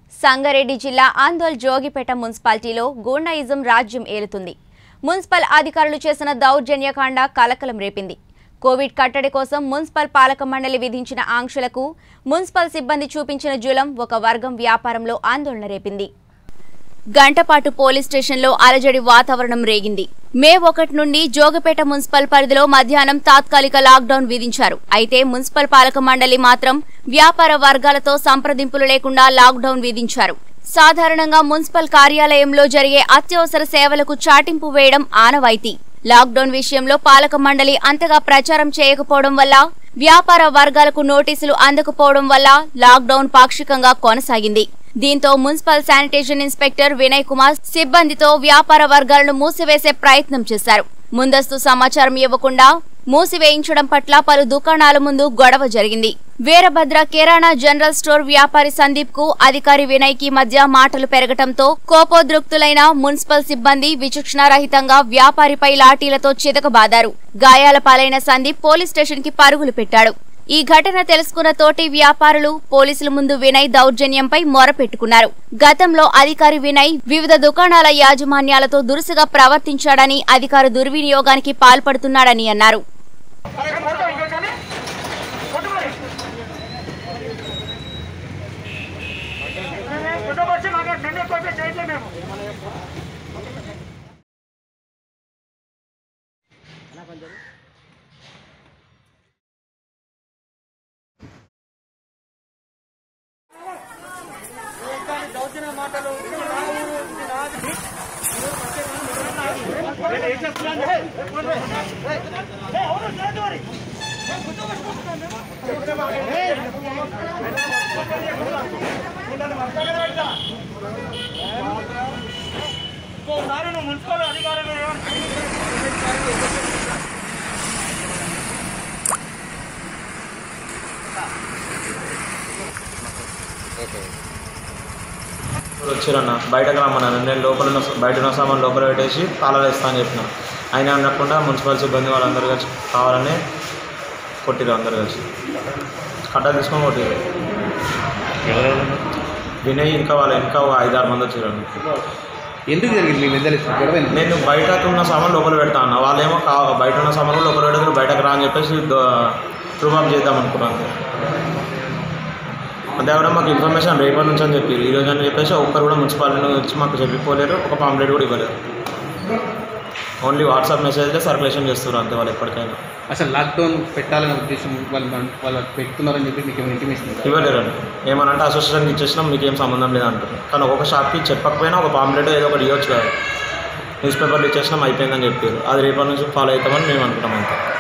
సంగారెడ్డి జిల్లా ఆందోళ్ జోగిపేట మున్సిపాలిటీలో గూండాయిజం రాజ్యం ఏలుతుంది మున్సిపల్ అధికారులు చేసిన దౌర్జన్యకాండ కలకలం రేపింది కోవిడ్ కట్టడి కోసం మున్సిపల్ పాలక మండలి విధించిన ఆంక్షలకు మున్సిపల్ సిబ్బంది చూపించిన జులం ఒక వర్గం వ్యాపారంలో ఆందోళన రేపింది గంటపాటు పోలీస్ స్టేషన్లో అలజడి వాతావరణం రేగింది మే ఒకటి నుండి జోగపేట మున్సిపల్ పరిధిలో మధ్యాహ్నం తాత్కాలిక లాక్డౌన్ విధించారు అయితే మున్సిపల్ పాలక మండలి మాత్రం వ్యాపార వర్గాలతో సంప్రదింపులు లేకుండా లాక్డౌన్ విధించారు సాధారణంగా మున్సిపల్ కార్యాలయంలో జరిగే అత్యవసర సేవలకు చాటింపు వేయడం ఆనవాయితీ లాక్డౌన్ విషయంలో పాలక మండలి అంతగా ప్రచారం చేయకపోవడం వల్ల వ్యాపార వర్గాలకు నోటీసులు అందకపోవడం వల్ల లాక్డౌన్ పాక్షికంగా కొనసాగింది దీంతో municipal sanitation inspector Vinay Kumar సిబ్బందితో వ్యాపార వర్గాలను మూసివేసే ప్రయత్నం చేశారు ముందస్తు సమాచారం ఇవ్వకుండా మూసివేయించడం పట్ల పలు దుకాణాల ముందు గొడవ జరిగింది వీరభద్ర కిరాణా జనరల్ స్టోర్ వ్యాపారి సందీప్ కు అధికారి వినయ్ కి మధ్య మాటలు పెరగటంతో కోపోద్రుక్తులైన మున్సిపల్ సిబ్బంది విచక్షణారహితంగా వ్యాపారిపై లాఠీలతో చితకబాదారు గాయాల పాలైన సందీప్ పోలీస్ స్టేషన్ కి పరుగులు పెట్టాడు ఈ ఘటన తెలుసుకున్న తోటి వ్యాపారులు పోలీసుల ముందు వినయ్ దౌర్జన్యంపై మొరపెట్టుకున్నారు గతంలో అధికారి వినయ్ వివిధ దుకాణాల యాజమాన్యాలతో దురుసుగా ప్రవర్తించాడని అధికారు దుర్వినియోగానికి పాల్పడుతున్నాడని అన్నారు వచ్చి మాకు నన్ను ఎక్కువ చేయట్లేదు మేము ఇంకోసారి నువ్వు మున్సిపల్ అధికారులు వచ్చారన్న బయటకు రమ్మన్నారు నేను లోపల ఉన్న బయట ఉన్న సామాన్ లోపల పెట్టేసి తాళాలు వేస్తా అని చెప్పిన అయినా అనకుండా మున్సిపల్ సిబ్బంది వాళ్ళందరూ కలిసి కావాలని కొట్టిరు అందరు కలిసి కట్ట తీసుకొని కొట్టిరు వినయ్ ఇంకా వాళ్ళ ఇంకా ఒక ఐదారు మంది వచ్చారు ఎందుకు జరిగింది మీ మధ్యలో గొడవ ఎందుకు? నేను బయట ఉన్న సామాన్ లోపల పెడతా అన్న వాళ్ళేమో కా బయట ఉన్న సామాన్ లోపల పెడతారు బయటకు రా అని చెప్పేసి ప్రూఫ్ చేద్దాం అనుకున్నాను అదే కూడా మాకు ఇన్ఫర్మేషన్ రేపటి నుంచి అని చెప్పి ఈ రోజు అని చెప్పేసి ఒక్కరు కూడా మున్సిపాలిటీ వచ్చి మాకు చెప్పిపోలేరు ఒక పాంప్లెట్ కూడా ఇవ్వలేరు ఓన్లీ వాట్సాప్ మెసేజ్లో సర్క్యులేషన్ చేస్తారు అంతే వాళ్ళు ఎప్పటికైనా అసలు లాక్డౌన్ పెట్టాలనే ఉద్దేశం వాళ్ళు వాళ్ళు పెట్టుతున్నారని చెప్పి మీకు ఏమైనా ఇంటిమేషన్ ఉందా? ఇవ్వలేరు అండి ఏమనంటే అసోసియేషన్కి ఇచ్చేసినాం మీకు ఏం సంబంధం లేదంటారు కానీ ఒక్కొక్క షాప్కి చెప్పకపోయినా ఒక పాంప్లెట్ ఏదో ఒకటి ఇవ్వచ్చు కదా న్యూస్ పేపర్లు ఇచ్చేసినాం అయిపోయిందని చెప్పారు అది రేపటి నుంచి ఫాలో అవుతామని మేము అనుకుంటాం అంతే